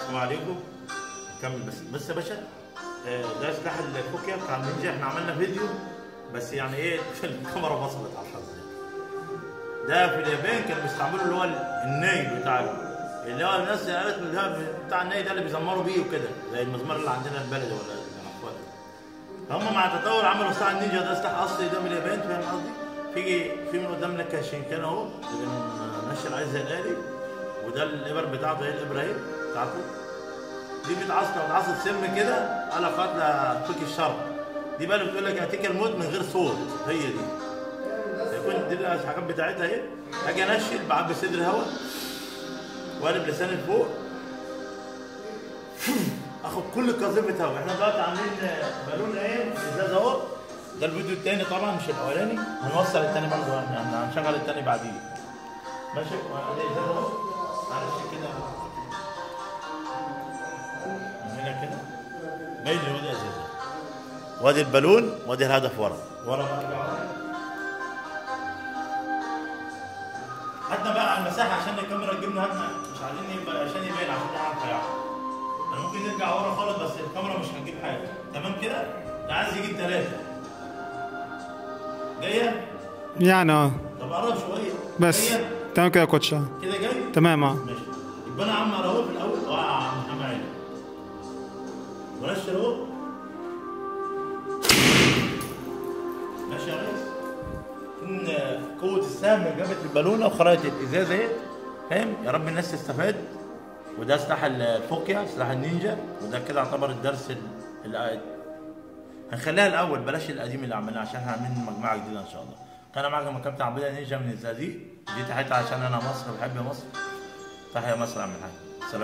السلام عليكم نكمل بس بس يا باشا آه، ده سلاح الفوكيا بتاع النينجا احنا عملنا فيديو بس يعني ايه الكاميرا فصلت على الحظ ده في اليابان كانوا بيستعملوا اللي هو الناي بتاع اللي هو الناس قالت اللي هو بتاع الناي ده اللي بيزمروا بيه وكده زي المزمار اللي عندنا البلدي ولا اللي نعرفوها ده. هم مع التطور عملوا سلاح النينجا ده سلاح اصلي ده من اليابان فاهم قصدي؟ في في من قدامنا كاشينكان اهو اللي ماشي عليه زي الالي وده الابر بتاعته هي الابره اهي بتاعته دي بتعصر بتعصر سم كده على قتلى فك الشر دي بقى اللي بتقول لك هتيجي الموت من غير صوت هي دي يكون دي الحاجات بتاعتها اهي اجي انشل بعبي صدر هواء واقلب لساني لفوق اخد كل قذيفه هواء احنا دلوقتي عاملين بالون ايه ازاز اهو ده الفيديو التاني طبعا مش الاولاني هنوصل التاني برضه يعني هنشغل التاني بعديه ماشي وادي ازاز اهو معلش كده من هنا كده ميل وادي ازاز وادي البالون وادي الهدف ورا ورا بقى ارجع ورا هاتنا بقى على المساحه عشان الكاميرا تجيبنا هاتنا مش عايزين يبقى عشان يبان عشان نعرف يعني انا ممكن نرجع ورا خالص بس الكاميرا مش هتجيب حاجه تمام كده؟ ده عايز يجيب ثلاثه جايه؟ يعني اه طب قرب شويه بس جايه؟ تمام كده يا كوتش آه. كده جاي؟ تمام اه ماشي يبقى انا يا عم اهو في الاول اه يا عم محمد عيني ونشر اهو ماشي يا ريس ان قوه السهم جابت البالونه وخرجت الازازه اهي فاهم يا رب الناس تستفاد وده سلاح الفوكيا سلاح النينجا وده كده يعتبر الدرس ال- ال- هنخليها الاول بلاش القديم اللي عملناه عشان هنعمل مجموعه جديده ان شاء الله كان معاكم كابتن عبد نينجا من الزقازيق دي تحياتي عشان انا مصر بحب مصر تحيا مصر يا عم الحاج